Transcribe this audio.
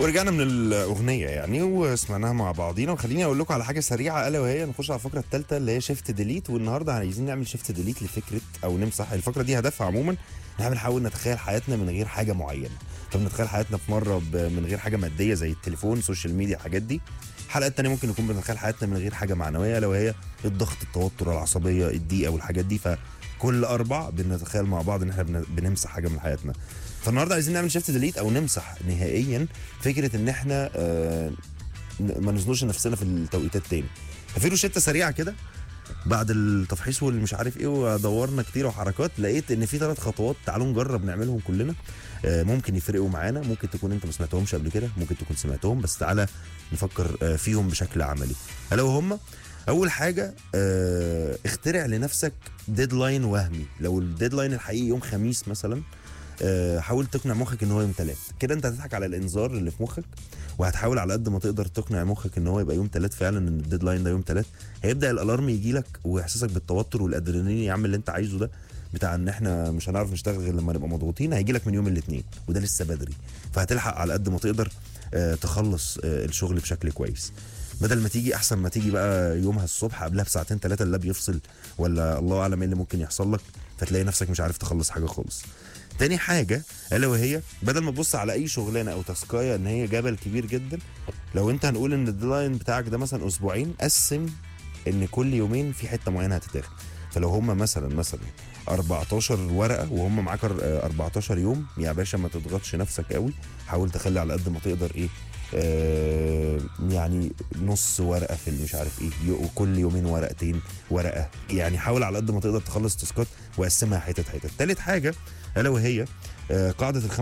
ورجعنا من الاغنيه يعني وسمعناها مع بعضينا وخليني اقول لكم على حاجه سريعه الا وهي نخش على الفقره الثالثه اللي هي شيفت ديليت والنهارده عايزين نعمل شيفت ديليت لفكره او نمسح الفقره دي هدفها عموما ان احنا بنحاول نتخيل حياتنا من غير حاجه معينه فبنتخيل حياتنا في مره ب- من غير حاجه ماديه زي التليفون سوشيال ميديا الحاجات دي الحلقه الثانيه ممكن نكون بنتخيل حياتنا من غير حاجه معنويه الا وهي الضغط التوتر العصبيه الضيقه والحاجات دي فكل اربع بنتخيل مع بعض ان احنا بن- بنمسح حاجه من حياتنا فالنهارده عايزين نعمل شيفت ديليت او نمسح نهائيا فكره ان احنا آه ن- ما نزنوش نفسنا في التوقيتات تاني ففي روشته سريعه كده بعد التفحيص واللي مش عارف ايه ودورنا كتير وحركات لقيت ان في ثلاث خطوات تعالوا نجرب نعملهم كلنا آه، ممكن يفرقوا معانا ممكن تكون انت ما سمعتهمش قبل كده ممكن تكون سمعتهم بس تعالى نفكر آه، فيهم بشكل عملي الا وهم اول حاجه آه، اخترع لنفسك ديدلاين وهمي لو الديدلاين الحقيقي يوم خميس مثلا آه، حاول تقنع مخك ان هو يوم ثلاث كده انت هتضحك على الانذار اللي في مخك وهتحاول على قد ما تقدر تقنع مخك ان هو يبقى يوم ثلاث فعلا ان الديدلاين ده يوم ثلاث هيبدا الالارم يجي لك واحساسك بالتوتر والادرينالين يا عم اللي انت عايزه ده بتاع ان احنا مش هنعرف نشتغل غير لما نبقى مضغوطين هيجي لك من يوم الاثنين وده لسه بدري فهتلحق على قد ما تقدر آه، تخلص آه، الشغل بشكل كويس بدل ما تيجي احسن ما تيجي بقى يومها الصبح قبلها بساعتين ثلاثه اللاب يفصل ولا الله اعلم ايه اللي ممكن يحصل لك فتلاقي نفسك مش عارف تخلص حاجه خالص تاني حاجه الا وهي بدل ما تبص على اي شغلانه او تاسكايه ان هي جبل كبير جدا لو انت هنقول ان الديدلاين بتاعك ده مثلا اسبوعين قسم ان كل يومين في حته معينه هتتاخد فلو هم مثلا مثلا 14 ورقه وهم معاك أر- آه، 14 يوم يا باشا ما تضغطش نفسك قوي حاول تخلي على قد ما تقدر ايه آه يعني نص ورقه في مش عارف ايه يو- وكل يومين ورقتين ورقه يعني حاول على قد ما تقدر تخلص تاسكات وقسمها حتت حتت تالت حاجه الا وهي آه قاعده الخمس